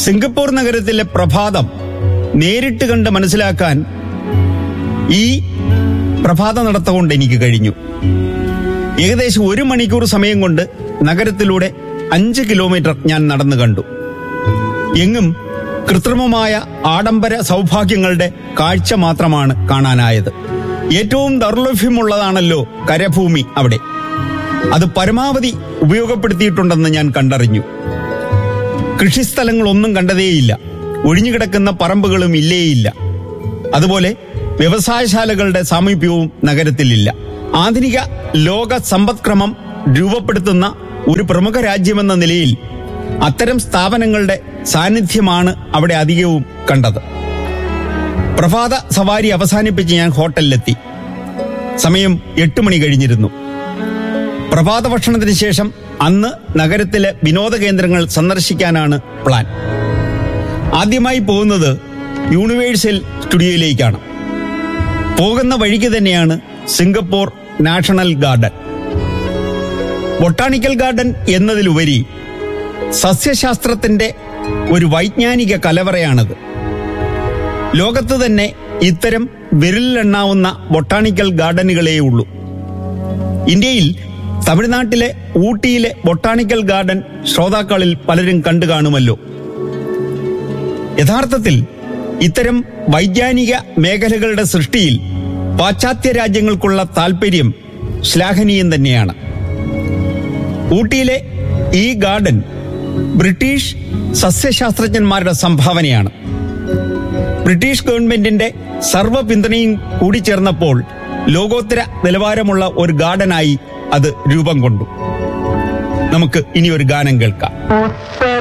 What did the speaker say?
Singapore നഗരത്തിലെ പ്രഭാതം നേരിട്ട് കണ്ട് മനസ്സിലാക്കാൻ ഈ പ്രഭാത നടത്ത കൊണ്ട് എനിക്ക് കഴിഞ്ഞു ഏകദേശം ഒരു മണിക്കൂർ സമയം കൊണ്ട് നഗരത്തിലൂടെ അഞ്ച് കിലോമീറ്റർ ഞാൻ നടന്നു കണ്ടു എങ്ങും കൃത്രിമമായ ആഡംബര സൗഭാഗ്യങ്ങളുടെ കാഴ്ച മാത്രമാണ് കാണാനായത് ഏറ്റവും ദൗർലഭ്യമുള്ളതാണല്ലോ കരഭൂമി അവിടെ അത് പരമാവധി ഉപയോഗപ്പെടുത്തിയിട്ടുണ്ടെന്ന് ഞാൻ കണ്ടറിഞ്ഞു കൃഷിസ്ഥലങ്ങളൊന്നും കണ്ടതേയില്ല ഒഴിഞ്ഞുകിടക്കുന്ന പറമ്പുകളും ഇല്ലേയില്ല അതുപോലെ വ്യവസായശാലകളുടെ സാമീപ്യവും നഗരത്തിലില്ല ആധുനിക ലോക സമ്പദ്ക്രമം രൂപപ്പെടുത്തുന്ന ഒരു പ്രമുഖ രാജ്യമെന്ന നിലയിൽ അത്തരം സ്ഥാപനങ്ങളുടെ സാന്നിധ്യമാണ് അവിടെ അധികവും കണ്ടത് പ്രഭാത സവാരി അവസാനിപ്പിച്ച് ഞാൻ ഹോട്ടലിലെത്തി സമയം എട്ട് മണി കഴിഞ്ഞിരുന്നു പ്രഭാത ഭക്ഷണത്തിന് ശേഷം അന്ന് നഗരത്തിലെ വിനോദ കേന്ദ്രങ്ങൾ സന്ദർശിക്കാനാണ് പ്ലാൻ ആദ്യമായി പോകുന്നത് യൂണിവേഴ്സൽ സ്റ്റുഡിയോയിലേക്കാണ് പോകുന്ന വഴിക്ക് തന്നെയാണ് Singapore national garden botanical garden എന്നതിലുപരി സസ്യശാസ്ത്രത്തിന്റെ ഒരു വൈജ്ഞാനിക കലവറയാണത് ലോകത്ത് തന്നെ ഇത്തരം വിരലിലെണ്ണാവുന്ന ബൊട്ടാണിക്കൽ ഗാർഡനുകളേ ഉള്ളൂ ഇന്ത്യയിൽ തമിഴ്നാട്ടിലെ ഊട്ടിയിലെ ബൊട്ടാണിക്കൽ ഗാർഡൻ ശ്രോതാക്കളിൽ പലരും കണ്ടു കാണുമല്ലോ യഥാർത്ഥത്തിൽ ഇത്തരം വൈജ്ഞാനിക മേഖലകളുടെ സൃഷ്ടിയിൽ പാശ്ചാത്യ രാജ്യങ്ങൾക്കുള്ള താൽപര്യം ശ്ലാഘനീയം തന്നെയാണ് ഊട്ടിയിലെ ഈ ഗാർഡൻ ബ്രിട്ടീഷ് സസ്യശാസ്ത്രജ്ഞന്മാരുടെ സംഭാവനയാണ് ബ്രിട്ടീഷ് ഗവൺമെന്റിന്റെ സർവ്വ പിന്തുണയും കൂടിച്ചേർന്നപ്പോൾ ലോകോത്തര നിലവാരമുള്ള ഒരു ഗാർഡനായി അത് രൂപം കൊണ്ടു നമുക്ക് ഇനി ഒരു ഗാനം കേൾക്കാം